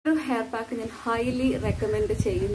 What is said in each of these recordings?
ഒരു hair pack ഞാൻ highly recommend ചെയ്യുന്നു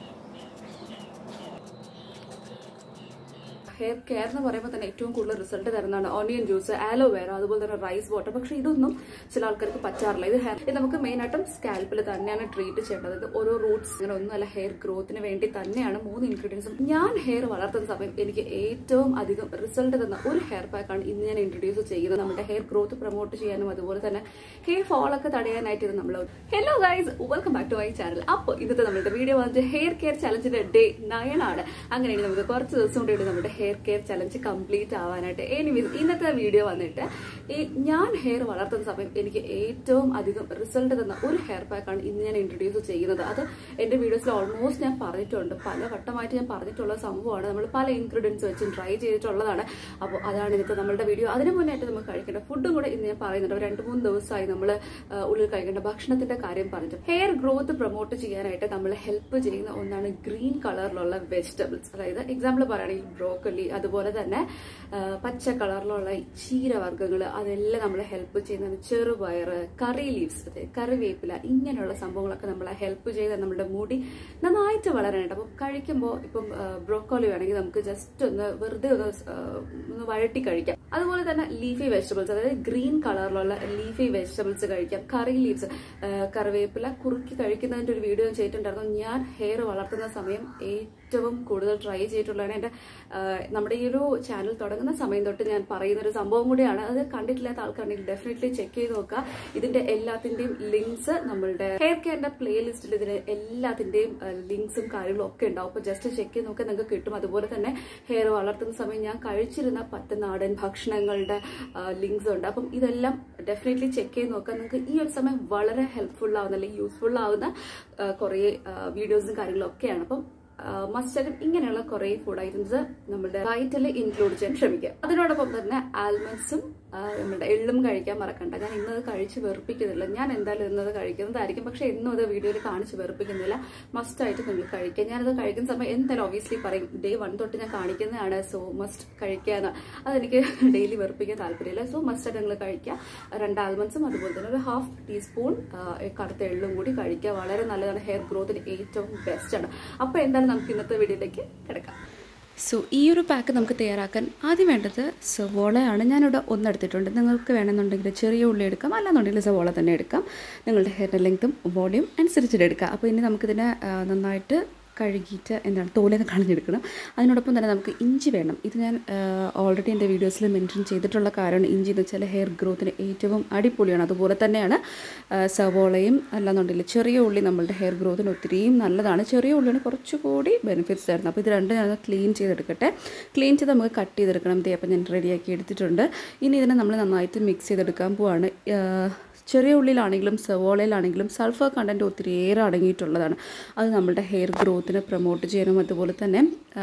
ഹെയർ കെയർ എന്ന് പറയുമ്പോൾ തന്നെ ഏറ്റവും കൂടുതൽ റിസൾട്ട് തരുന്നതാണ് ഓണിയൻ ജ്യൂസ് ആലോവേറ അതുപോലെ തന്നെ റൈസ് വാട്ടർ പക്ഷേ ഇതൊന്നും ചില ആൾക്കാർക്ക് പറ്റാറില്ല ഇത് ഹെയർ ഇത് നമുക്ക് മെയിൻ ആയിട്ടും സ്കാൽപ്പിൽ തന്നെയാണ് ട്രീറ്റ് ചെയ്യേണ്ടത് ഇത് ഓരോ റൂട്ട്സ് ഇങ്ങനെ ഒന്നുമല്ല ഹെയർ ഗ്രോത്തിന് വേണ്ടി തന്നെയാണ് മൂന്ന് ഇൻഗ്രീഡിയൻസും ഞാൻ ഹെയർ വളർത്തുന്ന സമയം എനിക്ക് ഏറ്റവും അധികം റിസൾട്ട് തന്ന ഒരു ഹെയർ പാക്കാണ് ഇന്ന് ഞാൻ ഇൻട്രൊഡ്യൂസ് ചെയ്യുന്നത് നമ്മുടെ ഹെയർ ഗ്രോത്ത് പ്രൊമോട്ട് ചെയ്യാനും അതുപോലെ തന്നെ ഹെയർ ഫോൾ ഒക്കെ തടയാനായിട്ട് ഇത് നമ്മൾ hello guys welcome back to my channel അപ്പോൾ ഇന്നത്തെ നമ്മുടെ വീഡിയോ വന്നിട്ട് ഹെയർ കെയർ ചലഞ്ചിന്റെ ഡേ നയൻ ആണ് അങ്ങനെയാണെങ്കിൽ നമുക്ക് കുറച്ച് ദിവസം കൂടി നമ്മുടെ ഹെയർ കെയർ ചലഞ്ച് കംപ്ലീറ്റ് ആവാനായിട്ട് എനിവേസ് ഇന്നത്തെ വീഡിയോ വന്നിട്ട് ഈ ഞാൻ ഹെയർ വളർത്തുന്ന സമയം എനിക്ക് ഏറ്റവും അധികം റിസൾട്ട് തന്ന ഒരു ഹെയർ പാക്കാണ് ഇന്ന് ഞാൻ ഇൻട്രൊഡ്യൂസ് ചെയ്യുന്നത് അത് എന്റെ വീഡിയോസിൽ ഓൾമോസ്റ്റ് ഞാൻ പറഞ്ഞിട്ടുണ്ട് പല വട്ടമായിട്ട് ഞാൻ പറഞ്ഞിട്ടുള്ള സംഭവമാണ് നമ്മൾ പല ഇൻഗ്രീഡിയൻസ് വെച്ചും ട്രൈ ചെയ്തിട്ടുള്ളതാണ് അപ്പോൾ അതാണ് ഇന്നത്തെ നമ്മുടെ വീഡിയോ അതിന് മുന്നായിട്ട് നമുക്ക് കഴിക്കേണ്ട ഫുഡും കൂടെ ഇന്ന് ഞാൻ പറയുന്നുണ്ട് ഒരു രണ്ട് മൂന്ന് ദിവസമായി നമ്മൾ ഉള്ളിൽ കഴിക്കേണ്ട ഭക്ഷണത്തിന്റെ കാര്യം പറഞ്ഞിട്ട് ഹെയർ ഗ്രോത്ത് പ്രൊമോട്ട് ചെയ്യാനായിട്ട് നമ്മൾ ഹെൽപ്പ് ചെയ്യുന്ന ഒന്നാണ് ഗ്രീൻ കളറിലുള്ള വെജിറ്റബിൾസ് അതായത് എക്സാമ്പിൾ പറയുകയാണെങ്കിൽ ബ്രോക്കലി അതുപോലെ തന്നെ ആ, പച്ച കളറിലുള്ള ചീരവർഗ്ഗങ്ങൾ അതെല്ലാം നമ്മളെ ഹെൽപ്പ് ചെയ്യുന്നതാണ് ചെറുപയർ കറി ലീവ്സ് അതെ കറിവേപ്പില ഇങ്ങനെയുള്ള സംഭവങ്ങളൊക്കെ നമ്മളെ ഹെൽപ്പ് ചെയ്ത് നമ്മുടെ മുടി നന്നായിട്ട് വളരാനായിട്ട് അപ്പം കഴിക്കുമ്പോൾ ഇപ്പം ബ്രോക്കോളി വേണമെങ്കിൽ നമുക്ക് ജസ്റ്റ് ഒന്ന് വെറുതെ ഒന്ന് സ്- ആ, ഒന്ന് വഴട്ടി കഴിക്കാം അതുപോലെ തന്നെ ലീഫി വെജിറ്റബിൾസ് അതായത് ഗ്രീൻ കളറിലുള്ള ലീഫി വെജിറ്റബിൾസ് കഴിക്കാം കറി ലീവ്സ് കറിവേപ്പില കുറുക്കി കഴിക്കുന്നതിന്റെ ഒരു വീഡിയോ ഞാൻ ചെയ്തിട്ടുണ്ടായിരുന്നു ഞാൻ ഹെയർ വളർത്തുന്ന സമയം ഏറ്റവും കൂടുതൽ ട്രൈ ചെയ്തിട്ടുള്ളതാണ് എൻ്റെ ആ, നമ്മുടെ ഈ ഒരു ചാനൽ തുടങ്ങുന്ന സമയം തൊട്ട് ഞാൻ പറയുന്ന ഒരു സംഭവം കൂടിയാണ് അത് കണ്ടിട്ടില്ലാത്ത ആൾക്കാണെങ്കിൽ ഡെഫിനറ്റ്ലി ചെക്ക് ചെയ്ത് നോക്കുക ഇതിന്റെ എല്ലാത്തിന്റെയും ലിങ്ക്സ് നമ്മളുടെ ഹെയർ കെയറിന്റെ പ്ലേലിസ്റ്റിൽ ഇതിന് എല്ലാത്തിന്റെയും ലിങ്ക്സും കാര്യങ്ങളും ഒക്കെ ഉണ്ടാവും അപ്പൊ ജസ്റ്റ് ചെക്ക് ചെയ്ത് നോക്കാൻ നിങ്ങൾക്ക് കിട്ടും അതുപോലെ തന്നെ ഹെയർ വളർത്തുന്ന സമയം ഞാൻ കഴിച്ചിരുന്ന പത്ത് നാടൻ ഭക്ഷണങ്ങളുടെ ലിങ്ക്സ് ഉണ്ട് അപ്പം ഇതെല്ലാം ഡെഫിനറ്റ്ലി ചെക്ക് ചെയ്ത് നോക്കാം നിങ്ങൾക്ക് ഈ ഒരു സമയം വളരെ ഹെൽപ്ഫുൾ ആവുന്ന അല്ലെങ്കിൽ യൂസ്ഫുൾ ആവുന്ന ആ, കുറേ വീഡിയോസും കാര്യങ്ങളും ഒക്കെയാണ് അപ്പം മസ്റ്റായിട്ടും ഇങ്ങനെയുള്ള കുറെ ഫുഡ് ഐറ്റംസ് നമ്മുടെ ഡയറ്റിൽ ഇൻക്ലൂഡ് ചെയ്യാൻ ശ്രമിക്കുക അതിനോടൊപ്പം തന്നെ ആൽമണ്ട്സും നമ്മുടെ എള്ളും കഴിക്കാൻ മറക്കണ്ട ഞാൻ ഇന്നത് കഴിച്ച് വെറുപ്പിക്കുന്നില്ല ഞാൻ എന്തായാലും ഇന്നത് കഴിക്കുന്നതായിരിക്കും പക്ഷെ എന്നും അത് വീഡിയോയിൽ കാണിച്ച് വെറുപ്പിക്കുന്നില്ല മസ്റ്റായിട്ട് നിങ്ങൾ കഴിക്കുക ഞാനത് കഴിക്കുന്ന സമയം എന്തായാലും ഒബിയസ്ലി പറയും ഡേ വൺ തൊട്ട് ഞാൻ കാണിക്കുന്നതാണ് സോ മസ്റ്റ് കഴിക്കാന്ന് അതെനിക്ക് ഡെയിലി വെറുപ്പിക്കാൻ താല്പര്യമില്ല സോ മസ്റ്റായിട്ട് നിങ്ങൾ കഴിക്കുക രണ്ട് ആൽമണ്ട്സും അതുപോലെ തന്നെ ഒരു ഹാഫ് ടീസ്പൂൺ കറുത്ത എള്ളും കൂടി കഴിക്കുക വളരെ നല്ലതാണ് ഹെയർ ഗ്രോത്തിന് ഏറ്റവും ബെസ്റ്റ് ആണ് അപ്പോൾ എന്തായാലും നമുക്ക് ഇന്നത്തെ വീഡിയോയിലേക്ക് കിടക്കാം സോ ഈ ഒരു പാക്ക് നമുക്ക് തയ്യാറാക്കാൻ ആദ്യം വേണ്ടത് സവോളയാണ് ഞാനിവിടെ ഒന്നെടുത്തിട്ടുണ്ട് നിങ്ങൾക്ക് വേണമെന്നുണ്ടെങ്കിൽ ചെറിയ ഉള്ളി എടുക്കാം അല്ലാന്നുണ്ടെങ്കിൽ സവോള തന്നെ എടുക്കാം നിങ്ങളുടെ ഹെയറിൻ്റെ ലെങ്ത്തും വോളിയം അനുസരിച്ചിട്ട് എടുക്കാം അപ്പോൾ ഇനി നമുക്കിതിനെ ആ, നന്നായിട്ട് കഴുകിയിട്ട് എന്താണ് തോലൊക്കെ കളഞ്ഞെടുക്കണം അതിനോടൊപ്പം തന്നെ നമുക്ക് ഇഞ്ചി വേണം ഇത് ഞാൻ ഓൾറെഡി എൻ്റെ വീഡിയോസിൽ മെൻഷൻ ചെയ്തിട്ടുള്ള കാര്യമാണ് ഇഞ്ചി എന്ന് വെച്ചാൽ ഹെയർ ഗ്രോത്തിന് ഏറ്റവും അടിപൊളിയാണ് അതുപോലെ തന്നെയാണ് ആ, സവോളയും അല്ലാന്നുണ്ടെങ്കിൽ ചെറിയ ഉള്ളി നമ്മളുടെ ഹെയർ ഗ്രോത്തിന് ഒത്തിരിയും നല്ലതാണ് ചെറിയ ഉള്ളിയാണ് കുറച്ചുകൂടി ബെനിഫിറ്റ്സ് തരുന്നത് അപ്പോൾ ഇത് രണ്ടും ഞാൻ ക്ലീൻ ചെയ്തെടുക്കട്ടെ ക്ലീൻ ചെയ്ത് നമുക്ക് കട്ട് ചെയ്തെടുക്കണം ദേ അപ്പം ഞാൻ റെഡിയാക്കി എടുത്തിട്ടുണ്ട് ഇനി ഇതിനെ നമ്മൾ നന്നായിട്ട് മിക്സ് ചെയ്തെടുക്കാൻ പോവാണ് ആ, ചെറിയ ഉള്ളിലാണെങ്കിലും സവോളയിലാണെങ്കിലും സൾഫർ കണ്ടൻറ്റ് ഒത്തിരിയേറെ അടങ്ങിയിട്ടുള്ളതാണ് അത് നമ്മുടെ ഹെയർ ഗ്രോത്തിനെ പ്രൊമോട്ട് ചെയ്യാനും അതുപോലെ തന്നെ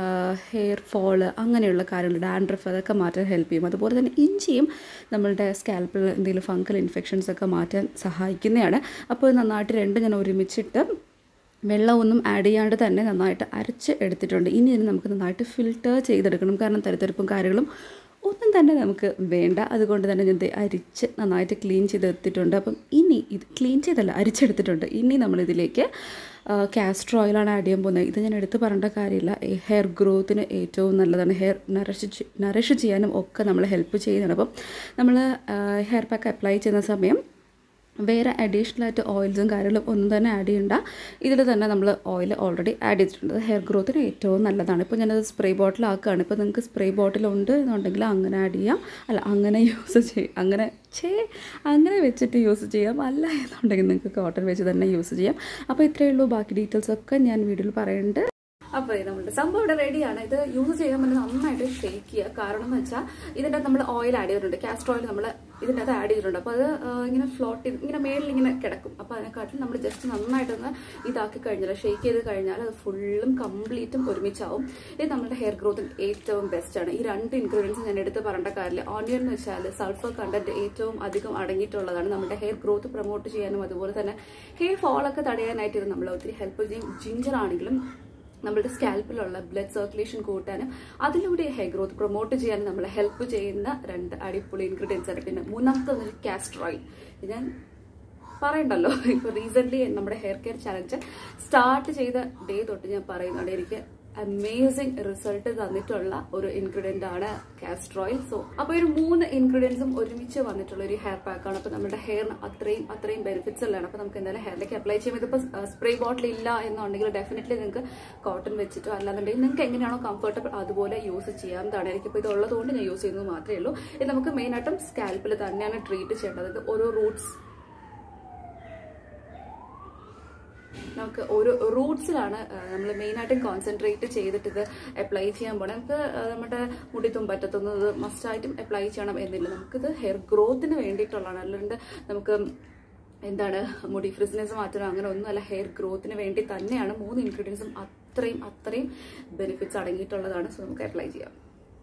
ഹെയർ ഫോള് അങ്ങനെയുള്ള കാര്യങ്ങൾ ഡാൻഡ്രഫ് അതൊക്കെ മാറ്റാൻ ഹെൽപ്പ് ചെയ്യും അതുപോലെ തന്നെ ഇഞ്ചിയും നമ്മളുടെ സ്കാൽപ്പിൽ എന്തെങ്കിലും ഫംഗൽ ഇൻഫെക്ഷൻസ് ഒക്കെ മാറ്റാൻ സഹായിക്കുന്നതാണ് അപ്പോൾ ഇത് നന്നായിട്ട് രണ്ടും ഞാൻ ഒരുമിച്ചിട്ട് വെള്ളമൊന്നും ആഡ് ചെയ്യാണ്ട് തന്നെ നന്നായിട്ട് അരച്ച് എടുത്തിട്ടുണ്ട് ഇനി ഇതിന് നമുക്ക് നന്നായിട്ട് ഫിൽറ്റർ ചെയ്തെടുക്കണം കാരണം തരിത്തരിപ്പും കാര്യങ്ങളും ഒന്നും തന്നെ നമുക്ക് വേണ്ട അതുകൊണ്ട് തന്നെ ഞാൻ ദേ അരിച്ച് നന്നായിട്ട് ക്ലീൻ ചെയ്തെടുത്തിട്ടുണ്ട് അപ്പം ഇനി ഇത് ക്ലീൻ ചെയ്തല്ല അരിച്ചെടുത്തിട്ടുണ്ട് ഇനി നമ്മളിതിലേക്ക് കാസ്റ്റർ ഓയിലാണ് ആഡ് ചെയ്യാൻ പോകുന്നത് ഇത് ഞാൻ എടുത്ത് പറയേണ്ട കാര്യമില്ല ഈ ഹെയർ ഗ്രോത്തിന് ഏറ്റവും നല്ലതാണ് ഹെയർ നറിഷ് നറിഷ് ചെയ്യാനും ഒക്കെ നമ്മളെ ഹെൽപ്പ് ചെയ്യുന്നതാണ് അപ്പം നമ്മൾ ഹെയർ പാക്ക് അപ്ലൈ ചെയ്യുന്ന സമയം വേറെ അഡീഷണൽ ആയിട്ട് ഓയിൽസും കാര്യങ്ങളും ഒന്നും തന്നെ ആഡ് ചെയ്യണ്ട ഇതിൽ തന്നെ നമ്മൾ ഓയിൽ ഓൾറെഡി ആഡ് ചെയ്തിട്ടുണ്ട് അത് ഹെയർ ഗ്രോത്തിന് ഏറ്റവും നല്ലതാണ് ഇപ്പോൾ ഞാനത് സ്പ്രേ ബോട്ടിലാക്കുകയാണ് ഇപ്പോൾ നിങ്ങൾക്ക് സ്പ്രേ ബോട്ടിലുണ്ട് എന്നുണ്ടെങ്കിൽ അങ്ങനെ ആഡ് ചെയ്യാം അല്ല അങ്ങനെ യൂസ് ചെയ്യും അങ്ങനെ ചേ അങ്ങനെ വെച്ചിട്ട് യൂസ് ചെയ്യാം അല്ല എന്നുണ്ടെങ്കിൽ നിങ്ങൾക്ക് കോട്ടൺ വെച്ച് തന്നെ യൂസ് ചെയ്യാം അപ്പോൾ ഇത്രയേ ഉള്ളൂ ബാക്കി ഡീറ്റെയിൽസ് ഒക്കെ ഞാൻ വീഡിയോയിൽ പറയുന്നുണ്ട് അപ്പൊ ഇത് നമ്മുടെ സംഭവം ഇവിടെ റെഡിയാണ് ഇത് യൂസ് ചെയ്യാൻ വേണ്ടി നന്നായിട്ട് ഷേക്ക് ചെയ്യുക കാരണം എന്ന് വെച്ചാൽ ഇതിന്റെ നമ്മൾ ഓയിൽ ആഡ് ചെയ്തിട്ടുണ്ട് കാസ്റ്റർ ഓയിൽ നമ്മൾ ഇതിന്റെ അത് ആഡ് ചെയ്തിട്ടുണ്ട് അപ്പൊ അത് ആ, ഇങ്ങനെ ഫ്ലോട്ട് ചെയ്ത് ഇങ്ങനെ മേളിൽ ഇങ്ങനെ കിടക്കും അപ്പൊ അതിനെക്കാട്ടിലും നമ്മൾ ജസ്റ്റ് നന്നായിട്ടൊന്ന് ഇതാക്കി കഴിഞ്ഞാൽ ഷേക്ക് ചെയ്ത് കഴിഞ്ഞാൽ അത് ഫുള്ളും കംപ്ലീറ്റും ഒരുമിച്ചാവും ഇത് നമ്മുടെ ഹെയർ ഗ്രോത്തിന് ഏറ്റവും ബെസ്റ്റ് ആണ് ഈ രണ്ട് ഇൻഗ്രീഡിയൻസ് ഞാൻ എടുത്ത് പറയേണ്ട കാര്യമില്ല ഓണിയൻ എന്ന് വെച്ചാൽ സൾഫർ കണ്ടന്റ് ഏറ്റവും അധികം അടങ്ങിയിട്ടുള്ളതാണ് നമ്മുടെ ഹെയർ ഗ്രോത്ത് പ്രൊമോട്ട് ചെയ്യാനും അതുപോലെ തന്നെ ഹെയർ ഫോളൊക്കെ തടയാനായിട്ട് ഇത് നമ്മളെ ഒത്തിരി ഹെൽപ്പ് ചെയ്യും ജിഞ്ചർ ആണെങ്കിലും നമ്മുടെ സ്കാൽപ്പിലുള്ള ബ്ലഡ് സർക്കുലേഷൻ കൂട്ടാനും അതിലൂടെ ഹെയർ ഗ്രോത്ത് പ്രൊമോട്ട് ചെയ്യാനും നമ്മളെ ഹെൽപ്പ് ചെയ്യുന്ന രണ്ട് അടിപൊളി ഇൻഗ്രീഡിയൻസ് ആണ് പിന്നെ മൂന്നാമത്തെ വന്നിട്ട് കാസ്റ്റർ ഓയിൽ ഇത് ഞാൻ പറയണ്ടല്ലോ ഇപ്പൊ റീസെന്റ് നമ്മുടെ ഹെയർ കെയർ ചലഞ്ച് സ്റ്റാർട്ട് ചെയ്ത ഡേ തൊട്ട് ഞാൻ പറയുന്നുണ്ട് എനിക്ക് അമേസിങ് റിസൾട്ട് തന്നിട്ടുള്ള ഒരു ഇൻഗ്രീഡിയന്റ് ആണ് കാസ്റ്റർ ഓയിൽ സോ അപ്പൊ ഒരു മൂന്ന് ഇൻഗ്രീഡിയൻസും ഒരുമിച്ച് വന്നിട്ടുള്ള ഒരു ഹെയർ പാക്ക് ആണ് അപ്പൊ നമ്മുടെ ഹെയറിന് അത്രയും അത്രയും ബെനിഫിറ്റ്സ് ഉള്ളതാണ് അപ്പൊ നമുക്ക് എന്തായാലും ഹെയറിലേക്ക് അപ്ലൈ ചെയ്യും ഇതിപ്പോ സ്പ്രേ ബോട്ടിൽ ഇല്ല എന്നുണ്ടെങ്കിൽ ഡെഫിനറ്റ്ലി നിങ്ങൾക്ക് കോട്ടൺ വെച്ചിട്ടോ അല്ലാന്നുണ്ടെങ്കിൽ നിങ്ങൾക്ക് എങ്ങനെയാണോ കംഫർട്ടബിൾ അതുപോലെ യൂസ് ചെയ്യാവുന്നതാണ് എനിക്കിപ്പോൾ ഇത് ഉള്ളതുകൊണ്ട് ഞാൻ യൂസ് ചെയ്യുന്നത് മാത്രമേ ഉള്ളൂ ഇത് നമുക്ക് മെയിൻ ആയിട്ടും സ്കാൽപ്പിൽ തന്നെയാണ് ട്രീറ്റ് ചെയ്യേണ്ടത് ഇത് ഓരോ റൂട്ട്സ് നമുക്ക് ഒരു റൂട്ട്സിലാണ് നമ്മൾ മെയിനായിട്ടും കോൺസെൻട്രേറ്റ് ചെയ്തിട്ട് ഇത് അപ്ലൈ ചെയ്യാൻ പോകണം നമുക്ക് ആ, നമ്മുടെ മുടി തുമ്പറ്റത്തൊന്നും ഇത് മസ്റ്റായിട്ടും അപ്ലൈ ചെയ്യണം എന്നില്ല നമുക്കിത് ഹെയർ ഗ്രോത്തിന് വേണ്ടിയിട്ടുള്ളതാണ് അല്ലാണ്ട് നമുക്ക് എന്താണ് മുടി ഫ്രിസ്നെസ് മാറ്റണം അങ്ങനെ ഒന്നുമല്ല ഹെയർ ഗ്രോത്തിന് വേണ്ടി തന്നെയാണ് മൂന്ന് ഇൻഗ്രീഡിയൻസും അത്രയും അത്രയും ബെനിഫിറ്റ്സ് അടങ്ങിയിട്ടുള്ളതാണ് സോ നമുക്ക് അപ്ലൈ ചെയ്യാം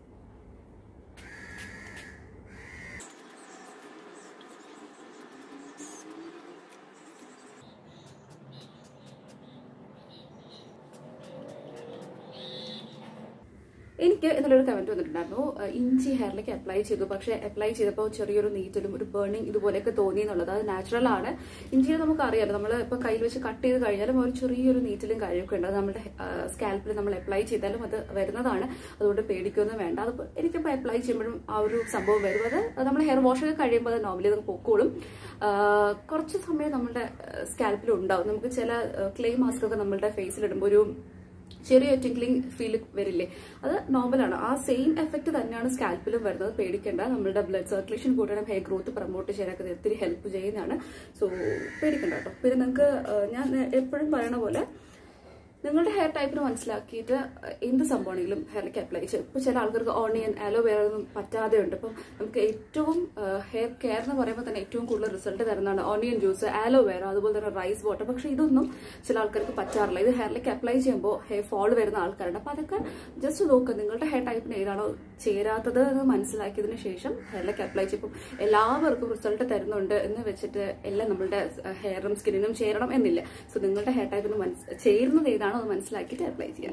എനിക്ക് ഇതിലൊരു കമന്റ് വന്നിട്ടുണ്ടായിരുന്നു അഹ് ഇഞ്ചി ഹെയറിലേക്ക് അപ്ലൈ ചെയ്തു പക്ഷെ അപ്ലൈ ചെയ്തപ്പോൾ ചെറിയൊരു നീറ്റലും ഒരു ബേണിംഗ് ഇതുപോലെയൊക്കെ തോന്നി എന്നുള്ളത് അത് നാച്ചുറൽ ആണ് ഇഞ്ചിയെ നമുക്ക് അറിയാലോ നമ്മൾ ഇപ്പൊ കയ്യിൽ വെച്ച് കട്ട് ചെയ്ത് കഴിഞ്ഞാലും ഒരു ചെറിയൊരു നീറ്റലും കഴിയൊക്കെ ഉണ്ട് അത് നമ്മുടെ സ്കാൽപ്പിൽ നമ്മൾ അപ്ലൈ ചെയ്താലും അത് വരുന്നതാണ് അതുകൊണ്ട് പേടിക്കൊന്നും വേണ്ട അത് എനിക്കിപ്പോൾ അപ്ലൈ ചെയ്യുമ്പോഴും ആ ഒരു സംഭവം വരും അത് നമ്മൾ ഹെയർ വാഷ് ഒക്കെ കഴിയുമ്പോൾ അത് നോർമലി അത് പൊക്കോളും ആഹ് കുറച്ച് സമയം നമ്മുടെ സ്കാൽപ്പിൽ ഉണ്ടാവും നമുക്ക് ചില ക്ലേ മാസ്ക് ഒക്കെ നമ്മളുടെ ഫേസിൽ ഇടുമ്പോൾ ഒരു ചെറിയ ടിങ്ക്ലിംഗ് ഫീൽ വരില്ലേ അത് നോർമലാണ് ആ സെയിം എഫക്ട് തന്നെയാണ് സ്കാൽപ്പിലും വരുന്നത് പേടിക്കേണ്ട നമ്മളുടെ ബ്ലഡ് സർക്കുലേഷൻ കൂട്ടണം ഹെയർ ഗ്രോത്ത് പ്രൊമോട്ട് ചെയ്യാനൊക്കെ ഒത്തിരി ഹെൽപ്പ് ചെയ്യുന്നതാണ് സോ പേടിക്കണ്ട കേട്ടോ പിന്നെ നിങ്ങൾക്ക് ഞാൻ എപ്പോഴും പറയണ പോലെ നിങ്ങളുടെ ഹെയർ ടൈപ്പിന് മനസ്സിലാക്കിയിട്ട് എന്ത് സംഭവമാണെങ്കിലും ഹെയറിലേക്ക് അപ്ലൈ ചെയ്യും ഇപ്പോൾ ചില ആൾക്കാർക്ക് ഓണിയൻ അലോവേറ ഒന്നും പറ്റാതെ ഉണ്ട് അപ്പം നമുക്ക് ഏറ്റവും ഹെയർ കെയർ എന്ന് പറയുമ്പോൾ തന്നെ ഏറ്റവും കൂടുതൽ റിസൾട്ട് തരുന്നതാണ് ഓണിയൻ ജ്യൂസ് ആലോവേറ അതുപോലെ തന്നെ റൈസ് വാട്ടർ പക്ഷേ ഇതൊന്നും ചില ആൾക്കാർക്ക് പറ്റാറില്ല ഇത് ഹെയറിലേക്ക് അപ്ലൈ ചെയ്യുമ്പോൾ ഹെയർ ഫോൾ വരുന്ന ആൾക്കാരുണ്ട് അപ്പോൾ അതൊക്കെ ജസ്റ്റ് നോക്കുക നിങ്ങളുടെ ഹെയർ ടൈപ്പിന് ഏതാണോ ചേരാത്തത് എന്ന് മനസ്സിലാക്കിയതിന് ശേഷം ഹെയറിലേക്ക് അപ്ലൈ ചെയ്യുമ്പോൾ എല്ലാവർക്കും റിസൾട്ട് തരുന്നുണ്ട് എന്ന് വെച്ചിട്ട് എല്ലാം നമ്മളുടെ ഹെയറും സ്കിന്നിനും ചേരണം എന്നില്ല സോ നിങ്ങളുടെ ഹെയർ ടൈപ്പിന് മനസ്സ് ചേരുന്നത് ഏതാണോ അത് മനസ്സിലാക്കിയിട്ട് അപ്ലൈ ചെയ്യാം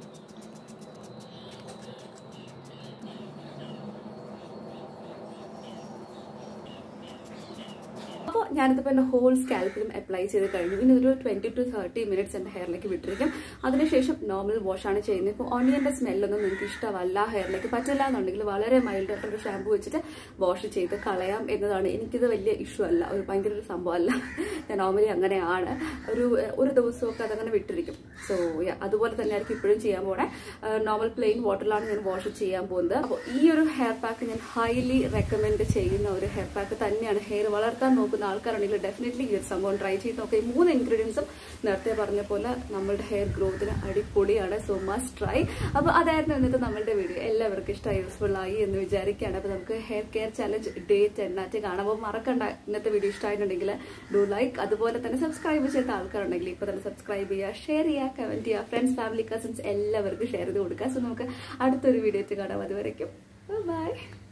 അപ്പോൾ ഞാനിതിപ്പോൾ എൻ്റെ ഹോൾ സ്കാൽപ്പിലും അപ്ലൈ ചെയ്ത് കഴിഞ്ഞു ഇനി ഒരു ട്വൻറ്റി ടു തേർട്ടി മിനിറ്റ്സ് എൻ്റെ ഹെയറിലേക്ക് വിട്ടിരിക്കും അതിനുശേഷം നോർമൽ വാഷാണ് ചെയ്യുന്നത് ഇപ്പോൾ ഓണിയൻ്റെ സ്മെല്ലൊന്നും നിങ്ങൾക്ക് ഇഷ്ടമല്ല ഹെയറിലേക്ക് പറ്റില്ല എന്നുണ്ടെങ്കിൽ വളരെ മൈൽഡ് ആയിട്ടുള്ള ഷാമ്പു വെച്ചിട്ട് വാഷ് ചെയ്ത് കളയാം എന്നതാണ് എനിക്കിത് വലിയ ഇഷ്യൂ അല്ല ഒരു ഭയങ്കര ഒരു സംഭവമല്ല ഞാൻ നോർമലി അങ്ങനെയാണ് ഒരു ഒരു ദിവസമൊക്കെ അതങ്ങനെ വിട്ടിരിക്കും സോ അതുപോലെ തന്നെ ആയിരിക്കും ഇപ്പോഴും ചെയ്യാൻ പോണേ നോർമൽ പ്ലെയിൻ വാട്ടറിലാണ് ഞാൻ വാഷ് ചെയ്യാൻ പോകുന്നത് അപ്പോൾ ഈ ഒരു ഹെയർ പാക്ക് ഞാൻ ഹൈലി റെക്കമെൻഡ് ചെയ്യുന്ന ഒരു ഹെയർ പാക്ക് തന്നെയാണ് ഹെയർ വളർത്താൻ നോക്കുന്ന ആൾക്കാരാണെങ്കിൽ ഡെഫിനറ്റ്ലി ഈ ഒരു സംഭവം ട്രൈ ചെയ്ത് നോക്കുക ഈ മൂന്ന് ഇൻഗ്രീഡിയൻസും നേരത്തെ പറഞ്ഞ പോലെ നമ്മളുടെ ഹെയർ ഗ്രോത്തിന് അടിപൊളിയാണ് സോ മസ്റ്റ് ട്രൈ അപ്പോൾ അതായിരുന്നു ഇന്നത്തെ നമ്മളുടെ വീഡിയോ എല്ലാവർക്കും ഇഷ്ടമായി യൂസ്ഫുൾ ആയി എന്ന് വിചാരിക്കുകയാണ് അപ്പോൾ നമുക്ക് ഹെയർ കെയർ ചലഞ്ച് ഡേ ടെന്നാറ്റ് കാണുമ്പോൾ മറക്കണ്ട ഇന്നത്തെ വീഡിയോ ഇഷ്ടമായിട്ടുണ്ടെങ്കിൽ ഡു ലൈക്ക് അതുപോലെ തന്നെ സബ്സ്ക്രൈബ് ചെയ്ത ആൾക്കാരുണ്ടെങ്കിൽ ഇപ്പോൾ തന്നെ സബ്സ്ക്രൈബ് ചെയ്യുക ഷെയർ ചെയ്യുക കമന്റ് ചെയ്യുക ഫ്രണ്ട്സ് ഫാമിലി കസിൻസ് എല്ലാവർക്കും ഷെയർ ചെയ്ത് കൊടുക്കുക സോ നമുക്ക് അടുത്തൊരു വീഡിയോ കാണാം അതുവരയ്ക്കും ബൈ